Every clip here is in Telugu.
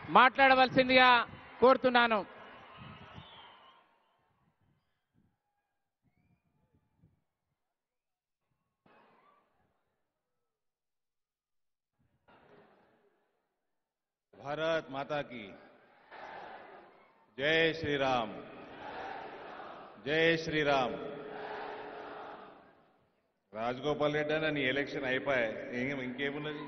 మాట్లాడవలసిందిగా కోరుతున్నాను भारत माता की जय श्री राम जय श्री राम రాజగోపాల్ రెడ్డి అన్న నీ ఎలక్షన్ అయిపోయాయి ఏం ఇంకేమున్నది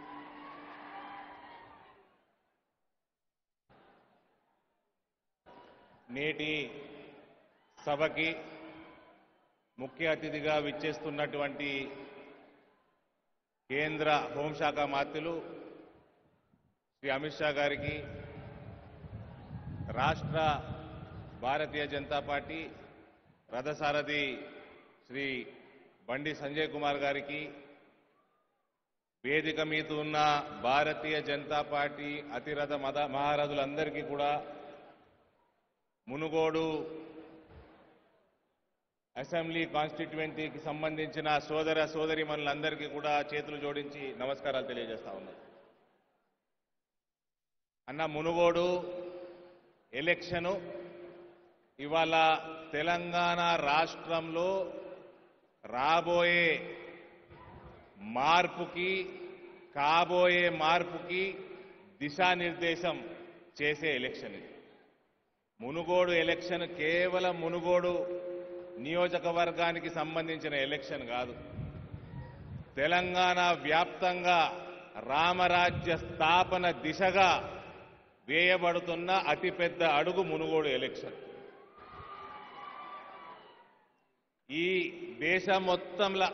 నేటి సభకి ముఖ్య అతిథిగా విచ్చేస్తున్నటువంటి కేంద్ర హోంశాఖ మాత్యులు శ్రీ అమిత్ షా గారికి రాష్ట్ర భారతీయ జనతా పార్టీ రథసారథి శ్రీ బండి సంజయ్ కుమార్ గారికి వేదిక మీద ఉన్న భారతీయ జనతా పార్టీ అతిరథ మద మహారథులందరికీ కూడా మునుగోడు అసెంబ్లీ కాన్స్టిట్యువెంటీకి సంబంధించిన సోదర సోదరి మనులందరికీ కూడా చేతులు జోడించి నమస్కారాలు తెలియజేస్తా ఉన్నాను అన్న మునుగోడు ఎలక్షను ఇవాళ తెలంగాణ రాష్ట్రంలో రాబోయే మార్పుకి కాబోయే మార్పుకి దిశానిర్దేశం చేసే ఎలక్షన్ ఇది మునుగోడు ఎలక్షన్ కేవలం మునుగోడు నియోజకవర్గానికి సంబంధించిన ఎలక్షన్ కాదు తెలంగాణ వ్యాప్తంగా రామరాజ్య స్థాపన దిశగా వేయబడుతున్న అతిపెద్ద అడుగు మునుగోడు ఎలక్షన్ ఈ దేశం మొత్తంలో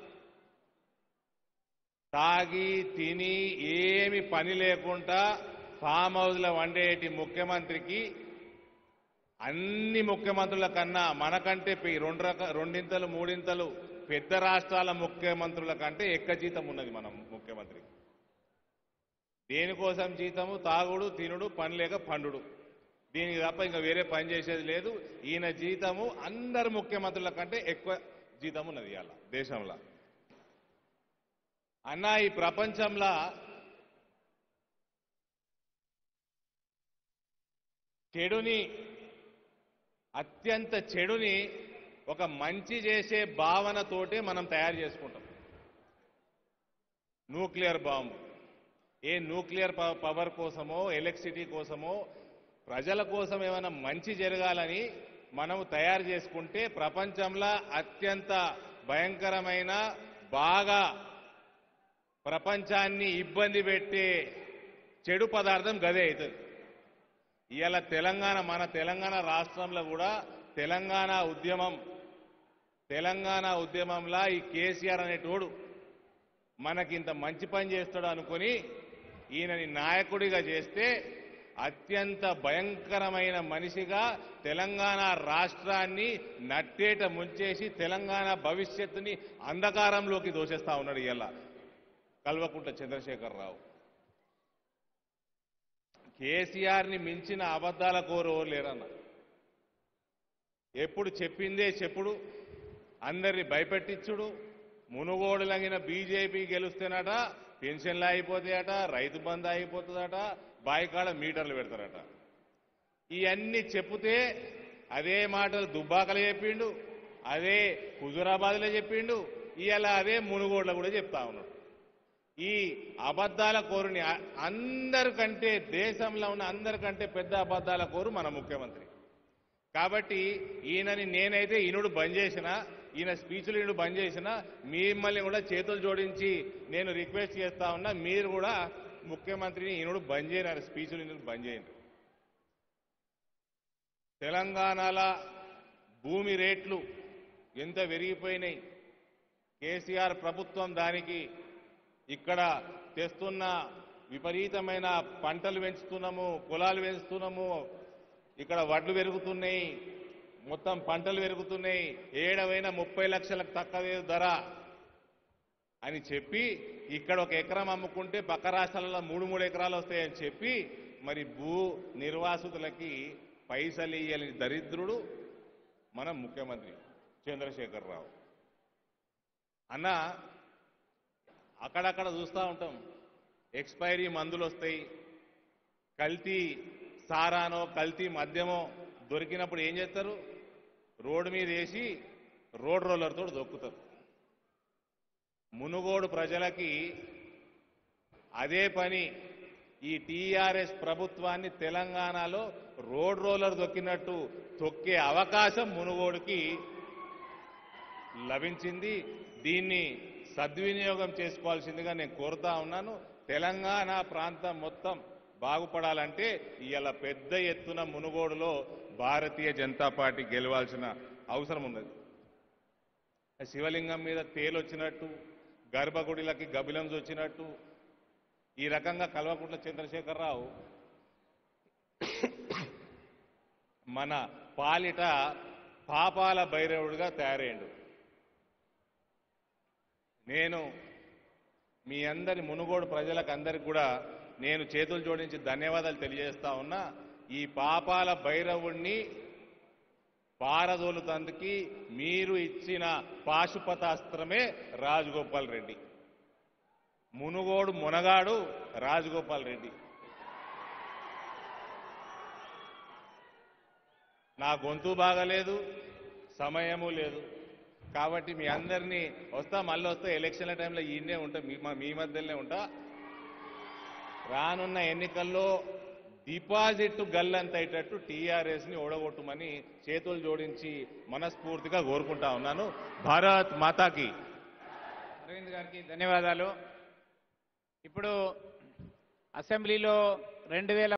తాగి తిని ఏమి పని లేకుండా ఫామ్ హౌస్లో వండేటి ముఖ్యమంత్రికి అన్ని ముఖ్యమంత్రుల కన్నా మనకంటే పె- రెండు రక రెండింతలు మూడింతలు పెద్ద రాష్ట్రాల ముఖ్యమంత్రుల కంటే ఎక్క జీతం ఉన్నది మనం ముఖ్యమంత్రికి దేనికోసం జీతము తాగుడు తినుడు పని లేక పండుడు దీనికి తప్ప ఇంకా వేరే పని చేసేది లేదు ఈయన జీతము అందరు ముఖ్యమంత్రుల కంటే ఎక్కువ జీతం ఉన్నది ఇవాళ దేశంలో అన్న ఈ ప్రపంచంలో చెడుని అత్యంత చెడుని ఒక మంచి చేసే భావనతోటే మనం తయారు చేసుకుంటాం న్యూక్లియర్ బాంబు ఏ న్యూక్లియర్ ప- పవర్ కోసమో ఎలక్ట్రిసిటీ కోసమో ప్రజల కోసం ఏమైనా మంచి జరగాలని మనం తయారు చేసుకుంటే ప్రపంచంలో అత్యంత భయంకరమైన బాగా ప్రపంచాన్ని ఇబ్బంది పెట్టే చెడు పదార్థం గదే అవుతుంది ఇవాళ తెలంగాణ మన తెలంగాణ రాష్ట్రంలో కూడా తెలంగాణ ఉద్యమం తెలంగాణ ఉద్యమంలో ఈ కేసీఆర్ అనేటోడు మనకింత మంచి పని చేస్తాడు అనుకుని ఈయనని నాయకుడిగా చేస్తే అత్యంత భయంకరమైన మనిషిగా తెలంగాణ రాష్ట్రాన్ని నట్టేట ముంచేసి తెలంగాణ భవిష్యత్తుని అంధకారంలోకి దోషేస్తా ఉన్నాడు ఇవాళ కల్వకుంట్ల చంద్రశేఖరరావు కేసీఆర్ని మించిన అబద్ధాల కోరు లేరన్న ఎప్పుడు చెప్పిందే చెప్పుడు అందరిని భయపెట్టించుడు మునుగోడు లంగిన బీజేపీ గెలుస్తేనట పెన్షన్లు అయిపోతాయట రైతు బంధు అయిపోతుందట బాయికాడ మీటర్లు పెడతారట ఇవన్నీ చెప్తే అదే మాటలు దుబ్బాకలు చెప్పిండు అదే హుజురాబాద్లో చెప్పిండు ఇవాళ అదే మునుగోడులో కూడా చెప్తా ఉన్నాడు ఈ అబద్ధాల కోరుని అ- అందరికంటే దేశంలో ఉన్న అందరికంటే పెద్ద అబద్ధాల కోరు మన ముఖ్యమంత్రి కాబట్టి ఈయనని నేనైతే ఈనుడు బంద్ చేసిన ఈయన స్పీచ్లు ఈయన బంద్ చేసిన మిమ్మల్ని కూడా చేతులు జోడించి నేను రిక్వెస్ట్ చేస్తా ఉన్నా మీరు కూడా ముఖ్యమంత్రిని ఈనుడు బంద్ చేయను స్పీచ్లు ఈయన బంద్ చేయండి తెలంగాణలో భూమి రేట్లు ఎంత పెరిగిపోయినాయి కేసీఆర్ ప్రభుత్వం దానికి ఇక్కడ తెస్తున్న విపరీతమైన పంటలు పెంచుతున్నాము పొలాలు పెంచుతున్నాము ఇక్కడ వడ్లు పెరుగుతున్నాయి మొత్తం పంటలు పెరుగుతున్నాయి ఏడవైనా ముప్పై లక్షలకు తక్కువ ధర అని చెప్పి ఇక్కడ ఒక ఎకరం అమ్ముకుంటే పక్క రాష్ట్రాలలో మూడు మూడు ఎకరాలు వస్తాయని చెప్పి మరి భూ నిర్వాసితులకి పైసలు ఇయ్యని దరిద్రుడు మన ముఖ్యమంత్రి చంద్రశేఖరరావు అన్న అక్కడక్కడ చూస్తూ ఉంటాం ఎక్స్పైరీ మందులు వస్తాయి కల్తీ సారానో కల్తీ మద్యమో దొరికినప్పుడు ఏం చేస్తారు రోడ్డు మీద వేసి రోడ్ రోలర్తో దొక్కుతారు మునుగోడు ప్రజలకి అదే పని ఈ టీఆర్ఎస్ ప్రభుత్వాన్ని తెలంగాణలో రోడ్ రోలర్ దొక్కినట్టు తొక్కే అవకాశం మునుగోడుకి లభించింది దీన్ని సద్వినియోగం చేసుకోవాల్సిందిగా నేను కోరుతా ఉన్నాను తెలంగాణ ప్రాంతం మొత్తం బాగుపడాలంటే ఇవాళ పెద్ద ఎత్తున మునుగోడులో భారతీయ జనతా పార్టీ గెలవాల్సిన అవసరం ఉన్నది శివలింగం మీద తేలొచ్చినట్టు గర్భగుడిలకి గబిలంస్ వచ్చినట్టు ఈ రకంగా కల్వకుంట్ల చంద్రశేఖరరావు మన పాలిట పాపాల భైరవుడిగా తయారయ్యాడు నేను మీ అందరి మునుగోడు ప్రజలకు అందరికి కూడా నేను చేతులు జోడించి ధన్యవాదాలు తెలియజేస్తా ఉన్నా ఈ పాపాల భైరవుణ్ణి పారదోలుతందుకి మీరు ఇచ్చిన పాశుపతాస్త్రమే రాజగోపాల్ రెడ్డి మునుగోడు మునగాడు రాజగోపాల్ రెడ్డి నా గొంతు బాగలేదు సమయము లేదు కాబట్టి మీ అందరినీ వస్తా మళ్ళీ వస్తా ఎలక్షన్ల టైంలో ఈయనే ఉంటా మీ మా- మీ మధ్యలోనే ఉంటా రానున్న ఎన్నికల్లో డిపాజిట్ గల్లంత అయ్యేటట్టు టీఆర్ఎస్ ని ఓడగొట్టమని చేతులు జోడించి మనస్ఫూర్తిగా కోరుకుంటా ఉన్నాను భారత్ మాతాకి అరవింద్ గారికి ధన్యవాదాలు ఇప్పుడు అసెంబ్లీలో రెండు వేల